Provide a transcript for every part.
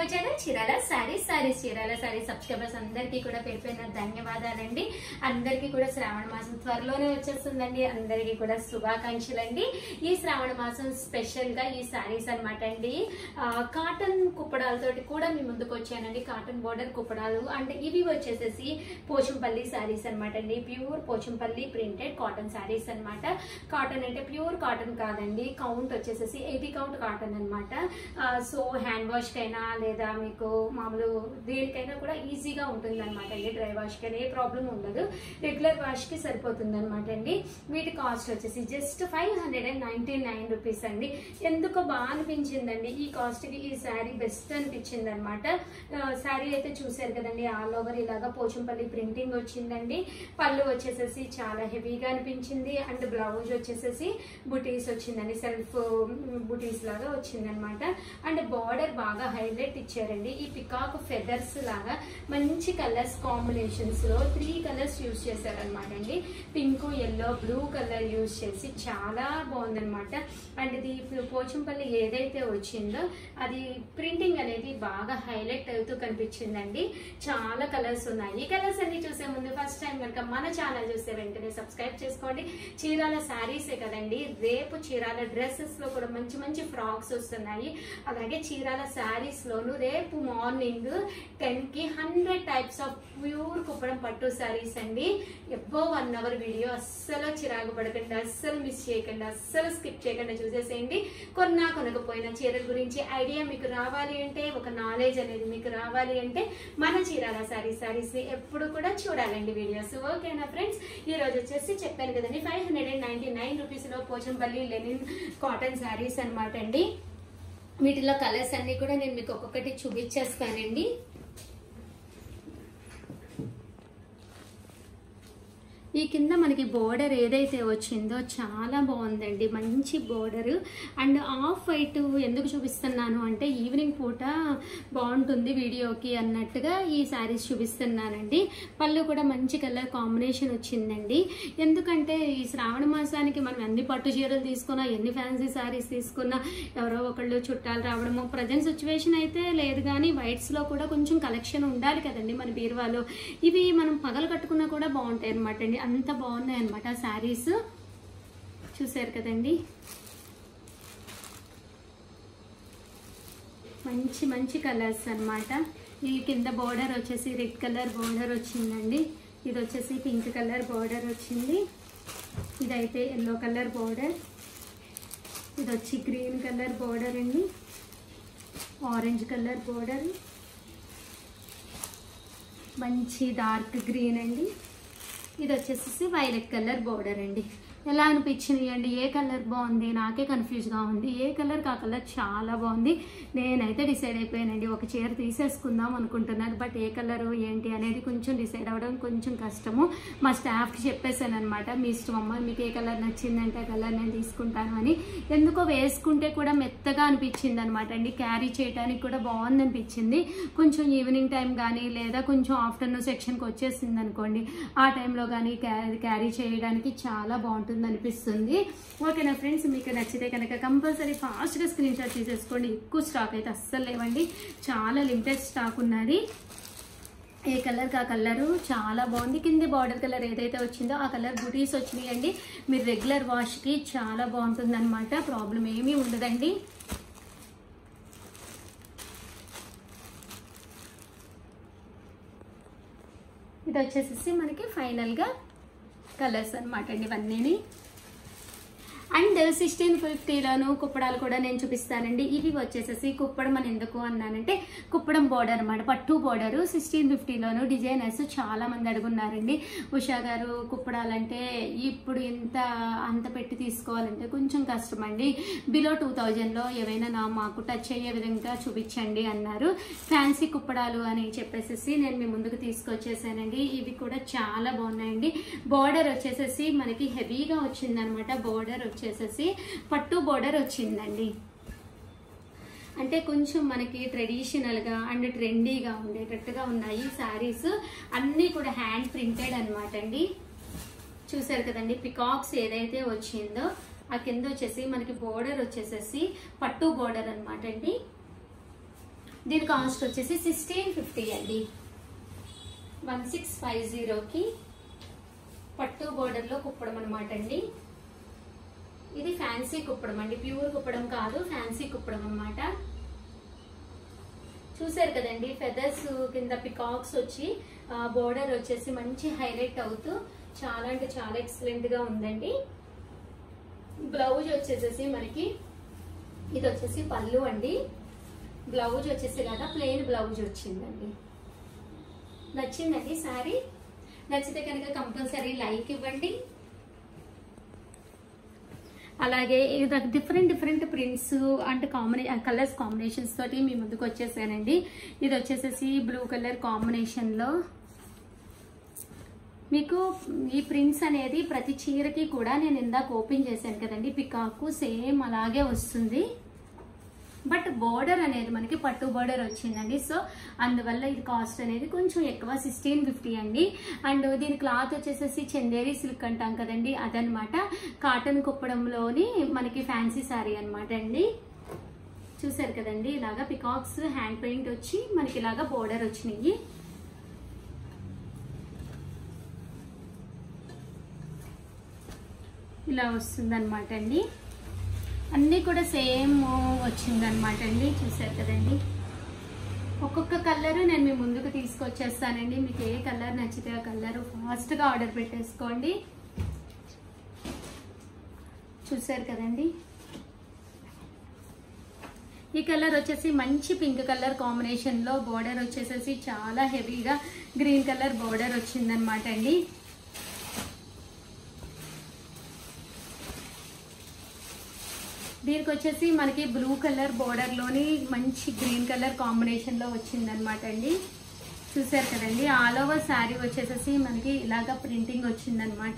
hour channel Chirala saris saris Chirala saris subscribers అందరికీ కూడా పేరు పేరున ధన్యవాదాలండి అందరికీ కూడా శ్రావణ మాసం త్వరలోనే వచ్చేస్తుందండి అందరికీ కూడా శుభాకాంక్షలు అండి ఈ శ్రావణ మాసం స్పెషల్ గా ఈ సారీస్ అనమాట అండి ఆ, కాటన్ కుప్పడాలతోటి కూడా మీ ముందుకు వచ్చానండి కాటన్ బోర్డర్ కుప్పడాలు అండ్ ఇవి వచ్చేసేసి పోచంపల్లి సారీస్ అనమాట అండి pure Pochampalli printed cotton saris అన్నమాట కాటన్ అంటే ప్యూర్ కాటన్ కాదండి కౌంట్ వచ్చేసేసి ఎయిటీ కౌంట్ కాటన్ అనమాట సో హ్యాండ్ వాష్ కైనా లేదా మీకు మామూలు దేనికైనా కూడా ఈజీగా ఉంటుంది అనమాట అండి డ్రై వాష్ కైనా ఏ ప్రాబ్లం ఉండదు రెగ్యులర్ వాష్ కి సరిపోతుంది అనమాట అండి వీటి కాస్ట్ వచ్చేసి just five hundred and ninety nine rupees అండి ఎందుకో బాగా అనిపించిందండి ఈ కాస్ట్ కి ఈ శారీ బెస్ట్ అనిపించింది అనమాట శారీ అయితే చూసారు కదండి ఆల్ ఓవర్ ఇలాగా పోచంపల్లి ప్రింటింగ్ వచ్చిందండి పళ్ళు వచ్చేసేసి చాలా హెవీగా అనిపించింది అండ్ బ్లౌజ్ వచ్చేసేసి బుటీస్ వచ్చిందండి సెల్ఫ్ బుటీస్ లాగా వచ్చిందనమాట అండ్ బార్డర్ బాగా హైలైట్ ఇచ్చారండి ఈ పికాక్ ఫెదర్స్ లాగా మంచి కలర్స్ కాంబినేషన్స్ లో త్రీ కలర్స్ యూజ్ చేశారనమాట అండి pink yellow blue colour use చేసి చాలా బాగుందనమాట అండ్ ఇది ఇప్పుడు పోచంపల్లి ఏదైతే వచ్చిందో అది ప్రింటింగ్ అనేది బాగా హైలైట్ అవుతూ కనిపించిందండి చాలా కలర్స్ ఉన్నాయి ఈ కలర్స్ అన్ని చూసే ముందు ఫస్ట్ టైం కనుక మన ఛానల్ చూస్తే వెంటనే సబ్స్క్రైబ్ చేసుకోండి చీరాల శారీసే కదండి రేపు చీరాల డ్రెస్సెస్ లో కూడా మంచి మంచి ఫ్రాక్స్ వస్తున్నాయి అలాగే చీరాల శారీస్ లోను రేపు మార్నింగ్ టెన్ కి hundred types of pure Kuppadam పట్టు శారీస్ అండి ఎవ్వో వన్ అవర్ వీడియో అస్సలు చిరాకు పడకుండా అస్సలు మిస్ చేయకుండా అస్సలు స్కిప్ చేయకుండా చూసేసేయండి కొన్నా కొనకపోయినా చీరల గురించి ఐడియా మీకు రావాలి అంటే ఒక నాలెడ్జ్ అనేది మీకు రావాలి అంటే మన చీరాల శారీ శారీస్ ని ఎప్పుడు కూడా చూడాలండి వీడియోస్ ఓకేనా ఫ్రెండ్స్ ఈ రోజు వచ్చేసి చెప్పాను కదండి five hundred and ninety nine rupees లో పోచంపల్లి లెనిన్ కాటన్ శారీస్ అనమాట అండి వీటిలో కలర్స్ అన్ని కూడా నేను మీకు ఒక్కొక్కటి చూపించేస్తానండి ఈ కింద మనకి బోర్డర్ ఏదైతే వచ్చిందో చాలా బాగుందండి మంచి బోర్డర్ అండ్ ఆఫ్ వైట్ ఎందుకు చూపిస్తున్నాను అంటే ఈవినింగ్ పూట బాగుంటుంది వీడియోకి అన్నట్టుగా ఈ శారీస్ చూపిస్తున్నానండి పళ్ళు కూడా మంచి కలర్ కాంబినేషన్ వచ్చిందండి ఎందుకంటే ఈ శ్రావణ మాసానికి మనం ఎన్ని పట్టు చీరలు తీసుకున్నా ఎన్ని ఫ్యాన్సీ శారీస్ తీసుకున్నా ఎవరో ఒకళ్ళు చుట్టాలు రావడము ప్రజెంట్ సిచ్యువేషన్ అయితే లేదు కానీ వైట్స్లో కూడా కొంచెం కలెక్షన్ ఉండాలి కదండి మన బీరువాలో ఇవి మనం పగలు కట్టుకున్నా కూడా బాగుంటాయి అనమాట అండి అంత బాగున్నాయి అనమాట శారీస్ చూసారు కదండి మంచి మంచి కలర్స్ అన్నమాట ఈ కింద బోర్డర్ వచ్చేసి రెడ్ కలర్ బోర్డర్ వచ్చిందండి ఇది వచ్చేసి పింక్ కలర్ బోర్డర్ వచ్చింది ఇదైతే ఎల్లో కలర్ బోర్డర్ ఇది వచ్చి గ్రీన్ కలర్ బోర్డర్ అండి ఆరెంజ్ కలర్ బోర్డర్ మంచి డార్క్ గ్రీన్ అండి ఇది వచ్చేసి వైలెట్ కలర్ బోర్డర్ అండి ఎలా అనిపించింది అండి ఏ కలర్ బాగుంది నాకే కన్ఫ్యూజ్గా ఉంది ఏ కలర్ ఆ కలర్ చాలా బాగుంది నేనైతే డిసైడ్ అయిపోయానండి ఒక చీర తీసేసుకుందాం అనుకుంటున్నాను బట్ ఏ కలర్ ఏంటి అనేది కొంచెం డిసైడ్ అవ్వడం కొంచెం కష్టము మా స్టాఫ్కి చెప్పేశాను అనమాట మీ ఇష్టం అమ్మ మీకు ఏ కలర్ నచ్చిందంటే ఆ కలర్ నేను తీసుకుంటాను అని ఎందుకో వేసుకుంటే కూడా మెత్తగా అనిపించింది అనమాట అండి క్యారీ చేయడానికి కూడా బాగుంది అనిపించింది కొంచెం ఈవినింగ్ టైం కానీ లేదా కొంచెం ఆఫ్టర్నూన్ సెక్షన్కి వచ్చేసింది అనుకోండి ఆ టైంలో కానీ క్యారీ క్యారీ చేయడానికి చాలా బాగుంటుంది అనిపిస్తుంది ఓకేనా ఫ్రెండ్స్ మీకు నచ్చితే కనుక కంపల్సరీ ఫాస్ట్గా స్క్రీన్ షాట్ తీసేసుకోండి ఎక్కువ స్టాక్ అయితే అస్సలు లేవండి చాలా లిమిటెడ్ స్టాక్ ఉన్నది ఏ కలర్ ఆ కలరు చాలా బాగుంది కింది బార్డర్ కలర్ ఏదైతే వచ్చిందో ఆ కలర్ బుటీస్ వచ్చినాయండి మీరు రెగ్యులర్ వాష్కి చాలా బాగుంటుంది అనమాట ప్రాబ్లం ఏమీ ఉండదండి ఇది వచ్చేసేసి మనకి ఫైనల్గా కలర్స్ అనమాట అండి ఇవన్నీని అండ్ సిక్స్టీన్ ఫిఫ్టీలోను కుప్పడాలు కూడా నేను చూపిస్తానండి ఇవి వచ్చేసేసి కుప్పడం అని ఎందుకు అన్నానంటే కుప్పడం బోర్డర్ అనమాట పట్టు బోర్డర్ సిక్స్టీన్ ఫిఫ్టీలోను డిజైనర్స్ చాలా మంది అడుగున్నారండి ఉషా గారు కుప్పడాలంటే ఇప్పుడు ఇంత అంత పెట్టి తీసుకోవాలంటే కొంచెం కష్టం అండి బిలో టూ థౌజండ్లో ఏవైనా నా మాకు టచ్ అయ్యే విధంగా చూపించండి అన్నారు ఫ్యాన్సీ కుప్పడాలు అని చెప్పేసి నేను మీ ముందుకు తీసుకొచ్చేసానండి ఇవి కూడా చాలా బాగున్నాయండి బార్డర్ వచ్చేసేసి మనకి హెవీగా వచ్చిందనమాట బార్డర్ వచ్చేసేసి పట్టు బార్డర్ వచ్చిందండి అంటే కొంచెం మనకి ట్రెడిషనల్గా అండ్ ట్రెండీగా ఉండేటట్టుగా ఉన్నాయి శారీస్ అన్నీ కూడా హ్యాండ్ ప్రింటెడ్ అనమాట అండి చూసారు కదండి పికాక్స్ ఏదైతే వచ్చిందో ఆ కింద వచ్చేసి మనకి బోర్డర్ వచ్చేసేసి పట్టు బోర్డర్ అనమాట అండి దీని కాస్ట్ వచ్చేసి సిక్స్టీన్ ఫిఫ్టీ అండి వన్ సిక్స్ ఫైవ్ జీరోకి పట్టు బోర్డర్లో కుప్పడం అనమాట అండి ఇది ఫ్యాన్సీ కుప్పడం అండి ప్యూర్ కుప్పడం కాదు ఫ్యాన్సీ కుప్పడం అనమాట చూసారు కదండి ఫెదర్స్ కింద పికాక్స్ వచ్చి బోర్డర్ వచ్చేసి మంచి హైలైట్ అవుతూ చాలా అంటే చాలా ఎక్సలెంట్ గా ఉందండి బ్లౌజ్ వచ్చేసేసి మనకి ఇది వచ్చేసి పళ్ళు అండి బ్లౌజ్ వచ్చేసి ఇలాగా ప్లెయిన్ బ్లౌజ్ వచ్చిందండి నచ్చిందండి సారీ నచ్చితే కనుక కంపల్సరీ లైక్ ఇవ్వండి అలాగే ఇది డిఫరెంట్ డిఫరెంట్ ప్రింట్స్ అండ్ కాంబినే కలర్స్ కాంబినేషన్స్ తోటి మీ ముందుకు వచ్చేసానండి ఇది వచ్చేసేసి బ్లూ కలర్ కాంబినేషన్లో మీకు ఈ ప్రింట్స్ అనేది ప్రతి చీరకి కూడా నేను ఇందాక ఓపెన్ చేశాను కదండి పికాకు సేమ్ అలాగే వస్తుంది బట్ బోర్డర్ అనేది మనకి పట్టు బోర్డర్ వచ్చిందండి సో అందువల్ల ఇది కాస్ట్ అనేది కొంచెం ఎక్కువ సిక్స్టీన్ ఫిఫ్టీ అండి అండ్ దీని క్లాత్ వచ్చేసేసి చందేరి సిల్క్ అంటాం కదండి అదనమాట కాటన్ కుప్పడంలోని మనకి ఫ్యాన్సీ శారీ అనమాట అండి చూసారు కదండి ఇలాగా పికాక్స్ హ్యాండ్ పెయింట్ వచ్చి మనకి ఇలాగా బోర్డర్ వచ్చినాయి ఇలా వస్తుందన్నమాట అండి అన్నీ కూడా సేమ్ వచ్చిందనమాట అండి చూసారు కదండి ఒక్కొక్క కలర్ నేను మీ ముందుకు తీసుకొచ్చేస్తానండి మీకు ఏ కలర్ నచ్చితే ఆ కలర్ ఫాస్ట్గా ఆర్డర్ పెట్టేసుకోండి చూసారు కదండి ఈ కలర్ వచ్చేసి మంచి పింక్ కలర్ కాంబినేషన్ లో బోర్డర్ వచ్చేసేసి చాలా హెవీగా గ్రీన్ కలర్ బోర్డర్ వచ్చిందనమాట అండి దీనికి వచ్చేసి మనకి బ్లూ కలర్ బోర్డర్ లోని మంచి గ్రీన్ కలర్ కాంబినేషన్ లో వచ్చిందనమాట అండి చూసారు కదండి ఆల్ ఓవర్ శారీ వచ్చేసేసి మనకి ఇలాగా ప్రింటింగ్ వచ్చిందనమాట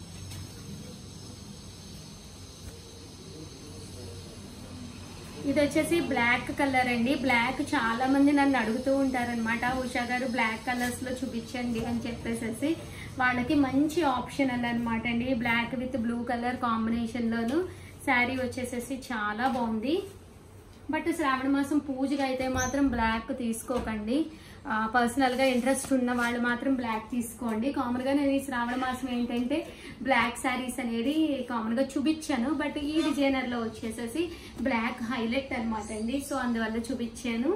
ఇది వచ్చేసి బ్లాక్ కలర్ అండి బ్లాక్ చాలా మంది నన్ను అడుగుతూ ఉంటారనమాట ఉషా గారు బ్లాక్ కలర్స్ లో చూపించండి అని చెప్పేసి వాళ్ళకి మంచి ఆప్షన్ అనమాట అండి black with blue colour combination లోను శారీ వచ్చేసేసి చాలా బాగుంది బట్ శ్రావణ మాసం పూజగా అయితే మాత్రం బ్లాక్ తీసుకోకండి పర్సనల్ గా ఇంట్రెస్ట్ ఉన్న వాళ్ళు మాత్రం బ్లాక్ తీసుకోండి కామన్ గా నేను ఈ శ్రావణ మాసం ఏంటంటే బ్లాక్ శారీస్ అనేది కామన్ గా చూపించాను బట్ ఈ డిజైనర్ లో వచ్చేసేసి బ్లాక్ హైలైట్ అనమాట అండి సో అందువల్ల చూపించాను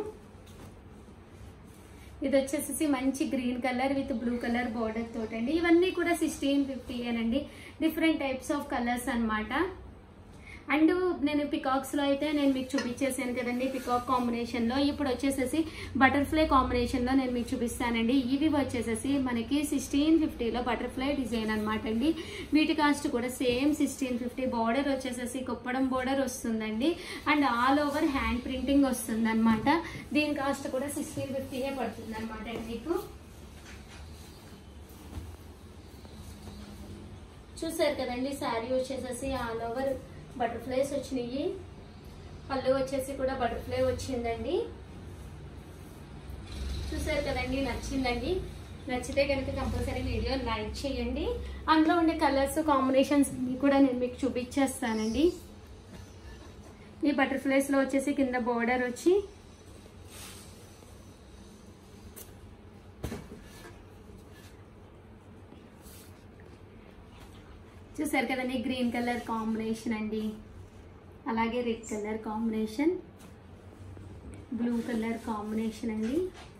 ఇది వచ్చేసేసి మంచి green colour with blue colour border తోటండి ఇవన్నీ కూడా సిక్స్టీన్ ఫిఫ్టీ అండి డిఫరెంట్ టైప్స్ ఆఫ్ కలర్స్ అన్నమాట అండ్ నేను పికాక్స్ లో అయితే నేను మీకు చూపించేసాను కదండి పికాక్ కాంబినేషన్ లో ఇప్పుడు వచ్చేసేసి బటర్ఫ్లై కాంబినేషన్ లో నేను మీకు చూపిస్తానండి ఇవి వచ్చేసేసి మనకి సిక్స్టీన్ ఫిఫ్టీలో బటర్ఫ్లై డిజైన్ అనమాట అండి వీటి కాస్ట్ కూడా సేమ్ సిక్స్టీన్ ఫిఫ్టీ బార్డర్ వచ్చేసేసి కుప్పడం బార్డర్ వస్తుందండి and all over hand printing వస్తుంది అనమాట దీని కాస్ట్ కూడా సిక్స్టీన్ ఫిఫ్టీయే పడుతుంది అనమాట అండి మీకు చూసారు కదండి శారీ వచ్చేసేసి ఆల్ ఓవర్ బటర్ఫ్లైస్ వచ్చినాయి పళ్ళు వచ్చేసి కూడా బటర్ఫ్లై వచ్చిందండి చూసారు కదండి నచ్చిందండి నచ్చితే కనుక కంపల్సరీ వీడియో లైక్ చేయండి అందులో ఉండే కలర్స్ కాంబినేషన్స్ కూడా నేను మీకు చూపించేస్తానండి ఈ బటర్ఫ్లైస్లో వచ్చేసి కింద బోర్డర్ వచ్చి చూసారు కదండి గ్రీన్ కలర్ కాంబినేషన్ అండి అలాగే red colour combination blue colour combination అండి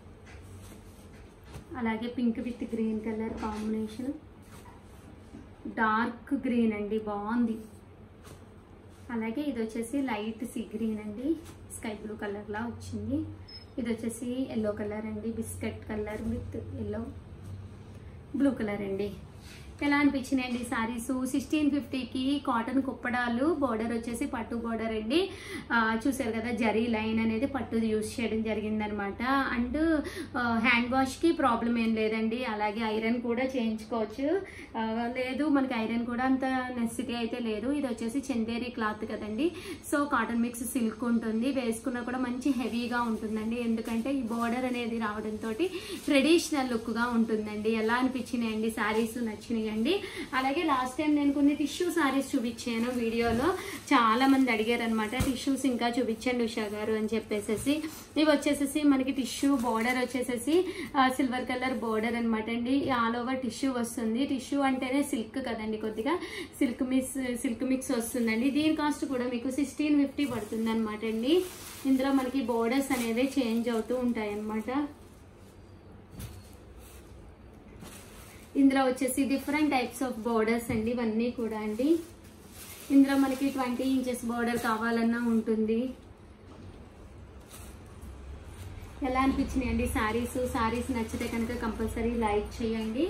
అలాగే pink with green colour combination dark green అండి బాగుంది అలాగే ఇది వచ్చేసి లైట్ సీ గ్రీన్ అండి స్కై బ్లూ కలర్లా వచ్చింది ఇది వచ్చేసి ఎల్లో కలర్ అండి biscuit colour with yellow blue colour అండి ఎలా అనిపించినాయండి సారీస్ సిక్స్టీన్ ఫిఫ్టీకి కాటన్ కుప్పడాలు బోర్డర్ వచ్చేసి పట్టు బోర్డర్ అండి ఆ, చూసారు కదా జరీ లైన్ అనేది పట్టుది యూస్ చేయడం జరిగిందనమాట అండ్ హ్యాండ్ వాష్కి ప్రాబ్లం ఏం లేదండి అలాగే ఐరన్ కూడా చేయించుకోవచ్చు ఆ, లేదు మనకి ఐరన్ కూడా అంత నెసిటీ అయితే లేదు ఇది వచ్చేసి చందేరి క్లాత్ కదండి సో కాటన్ మిక్స్ సిల్క్ ఉంటుంది వేసుకున్నా కూడా మంచి హెవీగా ఉంటుందండి ఎందుకంటే ఈ బోర్డర్ అనేది రావడంతో ట్రెడిషనల్ లుక్గా ఉంటుందండి ఎలా అనిపించినాయండి శారీస్ నచ్చినాయండి ఉంటాయండి అలాగే లాస్ట్ టైం నేను కొన్ని టిష్యూ సారీస్ చూపించాను వీడియోలో చాలా మంది అడిగారు అనమాట టిష్యూస్ ఇంకా చూపించండి ఉషా గారు అని చెప్పేసి ఇవి వచ్చేసేసి మనకి టిష్యూ బార్డర్ వచ్చేసేసి సిల్వర్ కలర్ బార్డర్ అనమాట అండి ఆల్ ఓవర్ టిష్యూ వస్తుంది టిష్యూ అంటేనే సిల్క్ కదండి కొద్దిగా సిల్క్ మిక్స్ సిల్క్ మిక్స్ వస్తుందండి దీని కాస్ట్ కూడా మీకు సిక్స్టీన్ ఫిఫ్టీ పడుతుంది అనమాట అండి ఇందులో మనకి బోర్డర్స్ అనేవి చేంజ్ అవుతూ ఉంటాయి అన్నమాట ఇందులో వచ్చేసి డిఫరెంట్ టైప్స్ ఆఫ్ బోర్డర్స్ అండి ఇవన్నీ కూడా అండి ఇందులో మనకి ట్వంటీ ఇంచెస్ బోర్డర్ కావాలన్నా ఉంటుంది ఎలా అనిపించినాయి అండి సారీస్ సారీస్ నచ్చితే కనుక కంపల్సరీ లైక్ చేయండి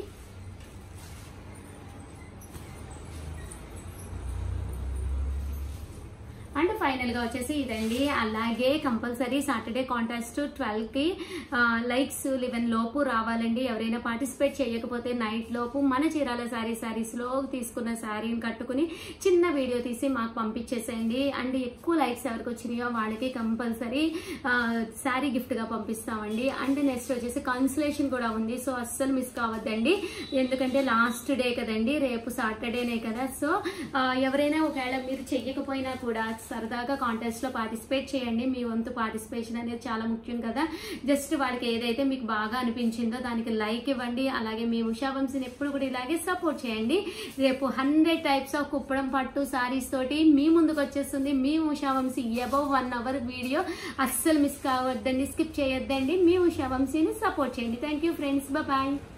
అండ్ ఫైనల్ గా వచ్చేసి ఇదండి అలాగే కంపల్సరీ సాటర్డే కాంటెస్ట్ ట్వెల్వ్ కి లైక్స్ లెవెన్ లోపు రావాలండి ఎవరైనా పార్టిసిపేట్ చేయకపోతే నైట్ లోపు మన చీరాల శారీ శారీస్ లో తీసుకున్న శారీని కట్టుకుని చిన్న వీడియో తీసి మాకు పంపించేసేయండి అండ్ ఎక్కువ లైక్స్ ఎవరికి వచ్చినాయో వాళ్ళకి కంపల్సరీ శారీ గిఫ్ట్ గా పంపిస్తామండి అండ్ నెక్స్ట్ వచ్చేసి కన్సలేషన్ కూడా ఉంది సో అస్సలు మిస్ కావద్దండి ఎందుకంటే లాస్ట్ డే కదండి రేపు సాటర్డేనే కదా సో ఆ, ఎవరైనా ఒకవేళ మీరు చెయ్యకపోయినా కూడా సరదాగా కాంటెస్ట్ లో పార్టిసిపేట్ చేయండి మీ వంతు పార్టిసిపేషన్ అనేది చాలా ముఖ్యం కదా జస్ట్ వాళ్ళకి ఏదైతే మీకు బాగా అనిపించిందో దానికి లైక్ ఇవ్వండి అలాగే మీ ఉషా వంశీని ఎప్పుడు కూడా ఇలాగే సపోర్ట్ చేయండి రేపు హండ్రెడ్ టైప్స్ ఆఫ్ కుప్పడం పట్టు సారీస్ తోటి మీ ముందుకు వచ్చేస్తుంది మీ Usha Vamsi above one hour video అస్సలు మిస్ కావద్దండి స్కిప్ చేయొద్దండి మీ ఉషా వంశీని సపోర్ట్ చేయండి థ్యాంక్ యూ ఫ్రెండ్స్ బాయ్